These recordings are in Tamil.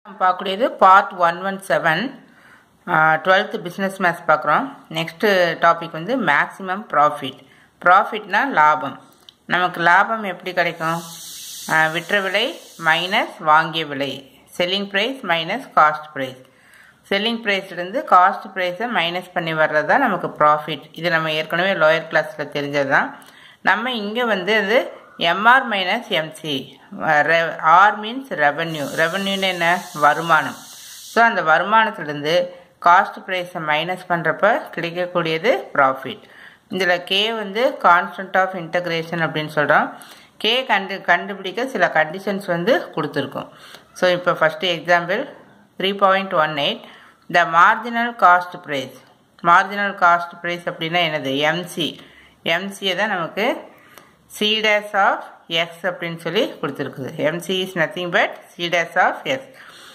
நம்ம பார்க்கக்கூடியது part one one seven twelfth business maths பார்க்குறோம் நெக்ஸ்ட்டு டாபிக் வந்து மேக்ஸிமம் ப்ராஃபிட் ப்ராஃபிட்னா லாபம் நமக்கு லாபம் எப்படி கிடைக்கும் ஆஹ் விற்ற விலை மைனஸ் வாங்கிய விலை selling price minus cost price selling ப்ரைஸ்லேருந்து காஸ்ட் ப்ரைஸை மைனஸ் பண்ணி வர்றது தான் நமக்கு ப்ராஃபிட் இது நம்ம ஏற்கனவே லோயர் கிளாஸில் தெரிஞ்சது தான் நம்ம இங்கே வந்து அது MR minus MC R means revenue ரெவன்யூன்னு என்ன வருமானம் ஸோ அந்த வருமானத்துலேருந்து காஸ்ட் ப்ரைஸை மைனஸ் பண்ணுறப்ப கிடைக்கக்கூடியது ப்ராஃபிட் இதில் கே வந்து கான்ஸ்டன்ட் ஆஃப் இன்டகிரேஷன் அப்படின்னு சொல்கிறோம் கே கண்டு கண்டுபிடிக்க சில கண்டிஷன்ஸ் வந்து கொடுத்துருக்கோம் ஸோ இப்போ first example three point one eight the marginal cost price marginal cost price அப்படின்னா என்னது எம்சி எம்சியை தான் நமக்கு சி டேஸ் ஆஃப் எக்ஸ் அப்படின்னு சொல்லி கொடுத்துருக்குது MC is nothing but C dash of X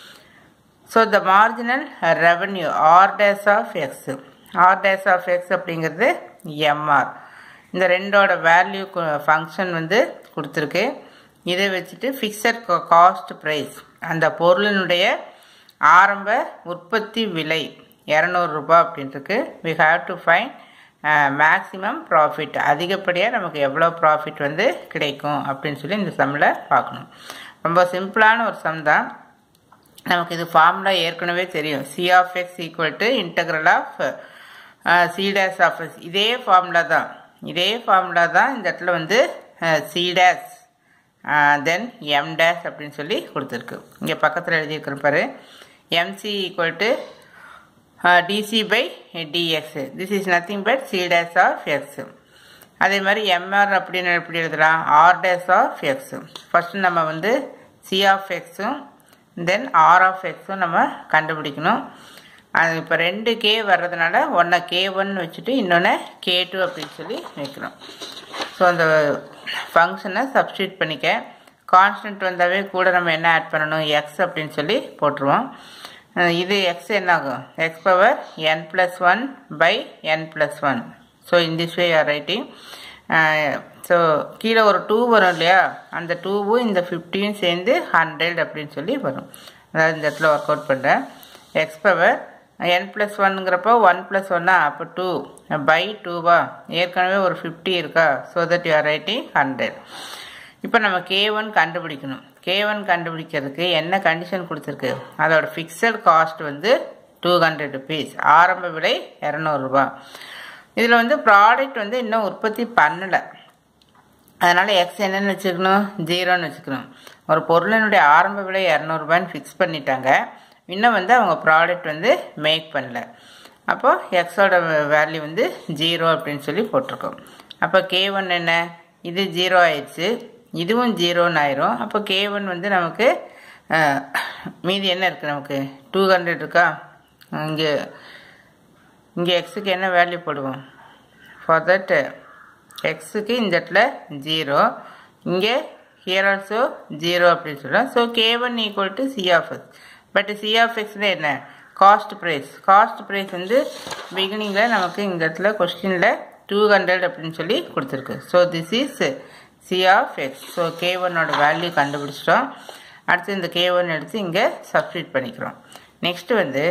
so the marginal revenue R dash of X R dash of X அப்படிங்கிறது எம்ஆர் இந்த ரெண்டோட வேல்யூ ஃபங்க்ஷன் வந்து கொடுத்துருக்கு இதை வச்சுட்டு ஃபிக்ஸட் காஸ்ட் ப்ரைஸ் அந்த பொருளினுடைய ஆரம்ப உற்பத்தி விலை இரநூறுபா அப்படின்ட்டுருக்கு we have to find maximum profit அதிகப்படியாக நமக்கு எவ்வளோ ப்ராஃபிட் வந்து கிடைக்கும் அப்படின்னு சொல்லி இந்த சம்மில் பார்க்கணும் ரொம்ப சிம்பிளான ஒரு சம் தான் நமக்கு இது ஃபார்முலா ஏற்கனவே தெரியும் C of X equal to integral of C dash of X இதே ஃபார்முலா தான் இதே ஃபார்முலா தான் இந்த இடத்துல வந்து C dash then M dash அப்படின்னு சொல்லி கொடுத்துருக்கு இங்கே பக்கத்தில் எழுதியிருக்கிற பாரு MC equal to DC by DX this is nothing but C dash of X அதே மாதிரி எம்ஆர் அப்படின்னு எப்படி எழுதலாம் R dash of X first நம்ம வந்து சி ஆஃப் எக்ஸும் தென் ஆர் ஆஃப் எக்ஸும் நம்ம கண்டுபிடிக்கணும் அது இப்போ ரெண்டு கே வர்றதுனால ஒன்றை கே ஒன் வச்சுட்டு இன்னொன்று கே டூ அப்படின்னு சொல்லி வைக்கிறோம் ஸோ அந்த ஃபங்க்ஷனை சப்ஸ்டியூட் பண்ணிக்க கான்ஸ்டன்ட் வந்தாவே கூட நம்ம என்ன ஆட் பண்ணணும் எக்ஸ் அப்படின்னு சொல்லி போட்டுருவோம் இது எக்ஸ் என்ன ஆகும் X power N plus one by N plus one so in this way are writing so கீழே ஒரு டூ வரும் இல்லையா அந்த டூவும் இந்த ஃபிஃப்டியும் சேர்ந்து ஹண்ட்ரட் அப்படின்னு சொல்லி வரும் அதாவது இந்த இடத்துல ஒர்க் அவுட் பண்ணுறேன் எக்ஸ் பவர் என் ப்ளஸ் ஒன்னுங்கிறப்போ ஒன் ப்ளஸ் ஒன்னா அப்போ டூ பை டூவா ஏற்கனவே ஒரு ஃபிஃப்டி இருக்கா so that you are writing hundred இப்போ நம்ம கே ஒன் கண்டுபிடிக்கணும் கே ஒன் கண்டுபிடிக்கிறதுக்கு என்ன கண்டிஷன் கொடுத்துருக்கு அதோட ஃபிக்ஸட் காஸ்ட் வந்து டூ ஹண்ட்ரட் ருபீஸ் ஆரம்ப விலை இரநூறுபா இதில் வந்து ப்ராடக்ட் வந்து இன்னும் உற்பத்தி பண்ணலை அதனால் எக்ஸ் என்னென்னு வச்சுக்கணும் ஜீரோன்னு வச்சுக்கணும் ஒரு பொருளினுடைய ஆரம்ப விலை இரநூறுபான்னு ஃபிக்ஸ் பண்ணிட்டாங்க இன்னும் வந்து அவங்க ப்ராடக்ட் வந்து மேக் பண்ணல அப்போது எக்ஸோட வேல்யூ வந்து ஜீரோ அப்படின்னு சொல்லி போட்டிருக்கோம் அப்போ கே ஒன் என்ன இது ஜீரோ ஆயிடுச்சு இதுவும் ஜீரோன்னு ஆயிரும் அப்போ கே ஒன் வந்து நமக்கு மீதி என்ன இருக்குது நமக்கு டூ ஹண்ட்ரட் இருக்கா இங்கே இங்கே எக்ஸுக்கு என்ன வேல்யூ போடுவோம் ஃபார் தட் எக்ஸுக்கு இந்த இடத்துல ஜீரோ இங்கே ஹியர் ஆல்சோ ஜீரோ அப்படின்னு சொல்லலாம் so K one equal to C of X but C of எக்ஸில் என்ன காஸ்ட் ப்ரைஸ் காஸ்ட் ப்ரைஸ் வந்து பிகினிங்கில் நமக்கு இந்த இடத்துல கொஸ்டினில் டூ ஹண்ட்ரட் அப்படின்னு சொல்லி கொடுத்துருக்கு so this is C of X so K ஒன்னோட வேல்யூ கண்டுபிடிச்சிட்டோம் அடுத்து இந்த கே ஒன் எடுத்து இங்கே சப்ஸ்டியூட் பண்ணிக்கிறோம் நெக்ஸ்ட்டு வந்து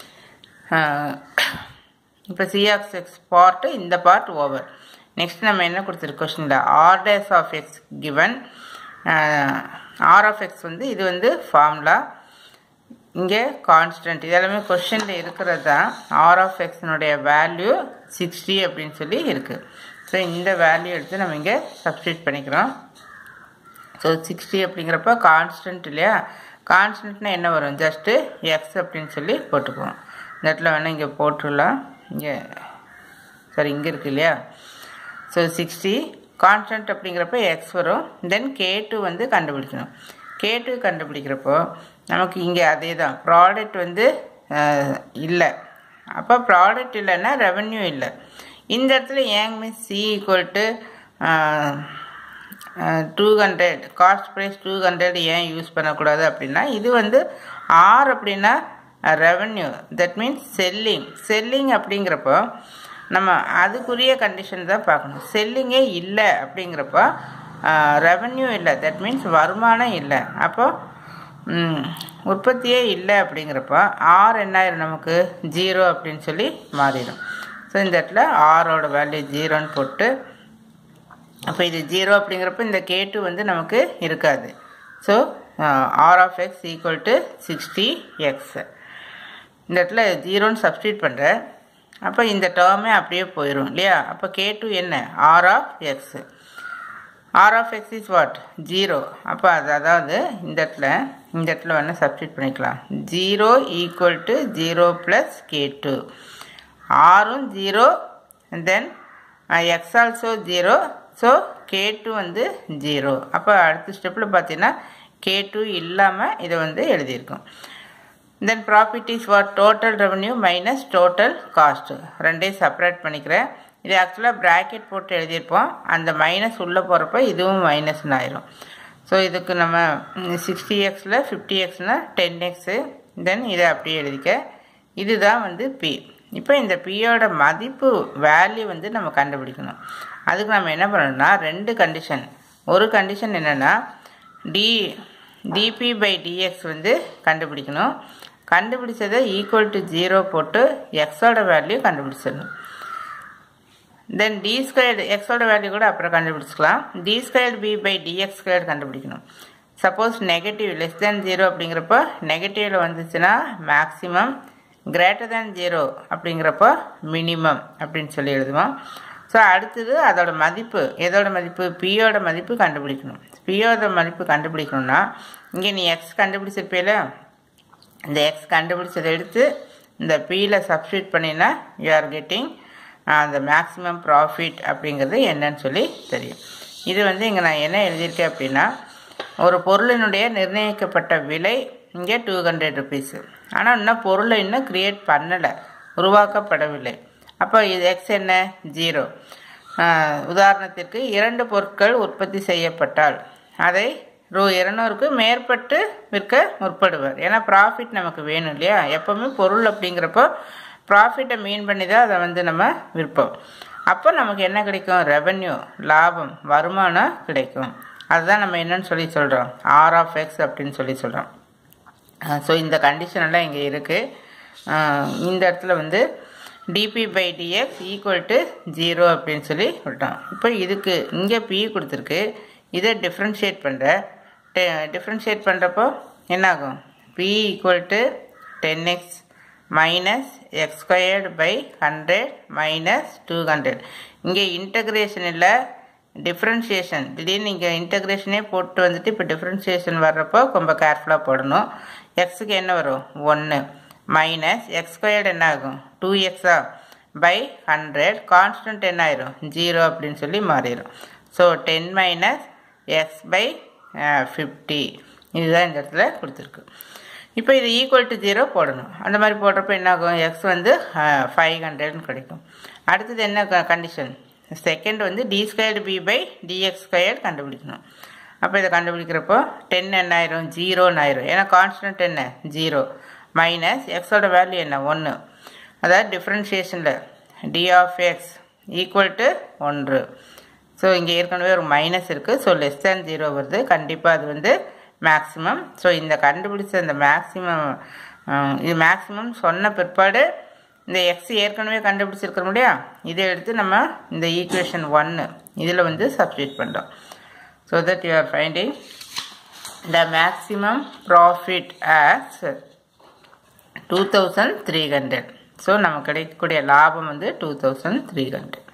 இப்போ சி ஆஃப் எக்ஸ் பார்ட்டு இந்த பார்ட் ஓவர் நெக்ஸ்ட் நம்ம என்ன கொடுத்துருக்கு கொஸ்டினில் R dash of X given R of X வந்து இது வந்து ஃபார்முலா இங்கே கான்ஸ்டன்ட் இதெல்லாமே கொஷனில் இருக்கிறது தான் ஆர் ஆஃப் எக்ஸினுடைய வேல்யூ சிக்ஸ்டி அப்படின்னு சொல்லி இருக்குது ஸோ இந்த வேல்யூ எடுத்து நம்ம இங்கே சப்ஸ்டியூட் பண்ணிக்கிறோம் ஸோ சிக்ஸ்டி அப்படிங்கிறப்ப கான்ஸ்டன்ட் இல்லையா கான்ஸ்டன்ட்னா என்ன வரும் ஜஸ்ட்டு எக்ஸ் அப்படின்னு சொல்லி போட்டுக்குவோம் இந்த இடத்துல வேணால் இங்கே போட்டுடலாம் இங்கே சரி இங்கே இருக்கு இல்லையா ஸோ சிக்ஸ்டி கான்ஸ்டன்ட் அப்படிங்கிறப்ப எக்ஸ் வரும் தென் கே டூ வந்து கண்டுபிடிக்கணும் கே டூ கண்டுபிடிக்கிறப்போ நமக்கு இங்கே அதே தான் ப்ராடக்ட் வந்து இல்லை அப்போ ப்ராடக்ட் இல்லைன்னா ரெவன்யூ இல்லை இந்த இடத்துல ஏங் means C equal to two hundred cost price two hundred ஏன் யூஸ் பண்ணக்கூடாது அப்படின்னா இது வந்து ஆர் அப்படின்னா revenue that means selling selling அப்படிங்கிறப்போ நம்ம அதுக்குரிய கண்டிஷன் தான் பார்க்கணும் செல்லிங்கே இல்லை அப்படிங்கிறப்போ ரெவன்யூ இல்லை தட் மீன்ஸ் வருமானம் இல்லை அப்போது உற்பத்தியே இல்லை அப்படிங்கிறப்ப ஆர் என்ன ஆயிரும் நமக்கு ஜீரோ அப்படின்னு சொல்லி மாறிடும் ஸோ இந்த இடத்துல ஆரோட வேல்யூ ஜீரோன்னு போட்டு அப்போ இது ஜீரோ அப்படிங்கிறப்ப இந்த கே டூ வந்து நமக்கு இருக்காது so R of X equal to sixty X இந்த இடத்துல ஜீரோன்னு சப்ஸ்டியூட் பண்ணுறேன் அப்போ இந்த டேர்மே அப்படியே போயிடும் இல்லையா அப்போ கே டூ என்ன R of X R of X is what zero அப்போ அது அதாவது இந்த இடத்துல இந்த இடத்துல வேணால் சப்ஸ்டியூட் பண்ணிக்கலாம் zero equal to zero plus K two ஆரும் zero then X also zero so K two வந்து ஜீரோ அப்போ அடுத்த ஸ்டெப்பில் பார்த்தீங்கன்னா கே டூ இல்லாமல் இதை வந்து எழுதியிருக்கோம் then profit is for total revenue minus total cost ரெண்டையும் செப்பரேட் பண்ணிக்கிறேன் இது ஆக்சுவலாக ப்ராக்கெட் போட்டு எழுதியிருப்போம் அந்த மைனஸ் உள்ளே போகிறப்ப இதுவும் மைனஸ்னு ஆயிரும் ஸோ இதுக்கு நம்ம சிக்ஸ்டி எக்ஸில் ஃபிஃப்டி எக்ஸ்னால் டென் எக்ஸு தென் இதை அப்படியே எழுதிக்க இதுதான் வந்து பி இப்போ இந்த பியோட மதிப்பு வேல்யூ வந்து நம்ம கண்டுபிடிக்கணும் அதுக்கு நம்ம என்ன பண்ணணும்னா ரெண்டு கண்டிஷன் ஒரு கண்டிஷன் என்னென்னா டி டிபி பை டிஎக்ஸ் வந்து கண்டுபிடிக்கணும் கண்டுபிடிச்சதை ஈக்குவல் டு ஜீரோ போட்டு எக்ஸோட வேல்யூ கண்டுபிடிச்சிடணும் தென் டி ஸ்கொயர்டு எக்ஸோட வேல்யூ கூட அப்புறம் கண்டுபிடிச்சிக்கலாம் D squared P by DX squared கண்டுபிடிக்கணும் suppose negative less than zero அப்படிங்கிறப்போ நெகட்டிவில் வந்துச்சுன்னா மேக்ஸிமம் கிரேட்டர் தேன் ஜீரோ அப்படிங்கிறப்போ மினிமம் அப்படின்னு சொல்லி எழுதுவோம் ஸோ அடுத்தது அதோட மதிப்பு எதோட மதிப்பு பியோட மதிப்பு கண்டுபிடிக்கணும் பியோட மதிப்பு கண்டுபிடிக்கணும்னா இங்கே நீ எக்ஸ் கண்டுபிடிச்சிருப்பேல இந்த எக்ஸ் கண்டுபிடிச்சதை எடுத்து இந்த பியில் சப்ஸ்டியூட் பண்ணினா யூ ஆர் கெட்டிங் அந்த மேக்ஸிமம் ப்ராஃபிட் அப்படிங்கிறது என்னன்னு சொல்லி தெரியும் இது வந்து இங்கே நான் என்ன எழுதியிருக்கேன் அப்படின்னா ஒரு பொருளினுடைய நிர்ணயிக்கப்பட்ட விலை இங்கே டூ ஹண்ட்ரட் ருபீஸு ஆனால் இன்னும் பொருளை இன்னும் க்ரியேட் பண்ணலை உருவாக்கப்படவில்லை அப்போ இது எக்ஸ் என்ன ஜீரோ உதாரணத்திற்கு இரண்டு பொருட்கள் உற்பத்தி செய்யப்பட்டால் அதை ரூ இருநூறுக்கு மேற்பட்டு விற்க முற்படுவார் ஏன்னா ப்ராஃபிட் நமக்கு வேணும் இல்லையா எப்போவுமே பொருள் அப்படிங்கிறப்போ ப்ராஃபிட்டை மீன் பண்ணி தான் அதை வந்து நம்ம விற்போம் அப்போ நமக்கு என்ன கிடைக்கும் ரெவன்யூ லாபம் வருமானம் கிடைக்கும் அதுதான் நம்ம என்னன்னு சொல்லி சொல்கிறோம் ஆர் ஆஃப் எக்ஸ் அப்படின்னு சொல்லி சொல்கிறோம் ஸோ இந்த கண்டிஷன் எல்லாம் இங்கே இருக்குது இந்த இடத்துல வந்து DP by DX equal to zero அப்படின்னு சொல்லி விட்டோம் இப்போ இதுக்கு இங்கே பி கொடுத்துருக்கு இதை டிஃப்ரென்ஷியேட் பண்ணுற டிஃப்ரென்ஷியேட் பண்ணுறப்போ என்னாகும் P equal to ten X minus X squared by hundred minus two hundred இங்கே இன்டகிரேஷன் இல்லை டிஃப்ரென்ஷியேஷன் திடீர்னு இங்கே இன்டகிரேஷனே போட்டு வந்துட்டு இப்போ டிஃப்ரென்ஷியேஷன் வர்றப்போ ரொம்ப கேர்ஃபுல்லாக போடணும் எக்ஸுக்கு என்ன வரும் ஒன்று மைனஸ் எக்ஸ் ஸ்கொயர்டு என்ன ஆகும் டூ எக்ஸா பை ஹண்ட்ரட் கான்ஸ்டன்ட் என்ன ஆயிரும் ஜீரோ அப்படின்னு சொல்லி மாறிடும் so ten minus X by fifty இதுதான் இந்த இடத்துல கொடுத்துருக்கு இப்போ இது ஈக்குவல் டு ஜீரோ போடணும் அந்த மாதிரி போடுறப்ப என்ன ஆகும் எக்ஸ் வந்து ஃபைவ் ஹண்ட்ரட்னு கிடைக்கும் அடுத்தது என்ன கண்டிஷன் செகண்ட் வந்து D squared P by DX squared கண்டுபிடிக்கணும் அப்போ இதை கண்டுபிடிக்கிறப்போ டென் என்ன ஆயிரும் ஜீரோன்னு ஆயிரும் ஏன்னா கான்ஸ்டன்ட் என்ன ஜீரோ மைனஸ் எக்ஸோட வேல்யூ என்ன ஒன்று அதாவது டிஃப்ரென்ஷியேஷனில் D of X equal to ஒன்று ஸோ இங்கே ஏற்கனவே ஒரு மைனஸ் இருக்குது ஸோ லெஸ் தேன் ஜீரோ வருது கண்டிப்பாக அது வந்து மேக்ஸிமம் ஸோ இந்த கண்டுபிடிச்ச இந்த மேக்ஸிமம் இது மேக்ஸிமம் சொன்ன பிற்பாடு இந்த எக்ஸ் ஏற்கனவே கண்டுபிடிச்சிருக்கிறோம் இல்லையா இதை எடுத்து நம்ம இந்த ஈக்குவேஷன் ஒன்று இதில் வந்து சப்ஸ்டியூட் பண்ணுறோம் so that you are finding the maximum profit as two thousand three hundred so நமக்கு கிடைக்கக்கூடிய லாபம் வந்து டூ தௌசண்ட் த்ரீ ஹண்ட்ரட்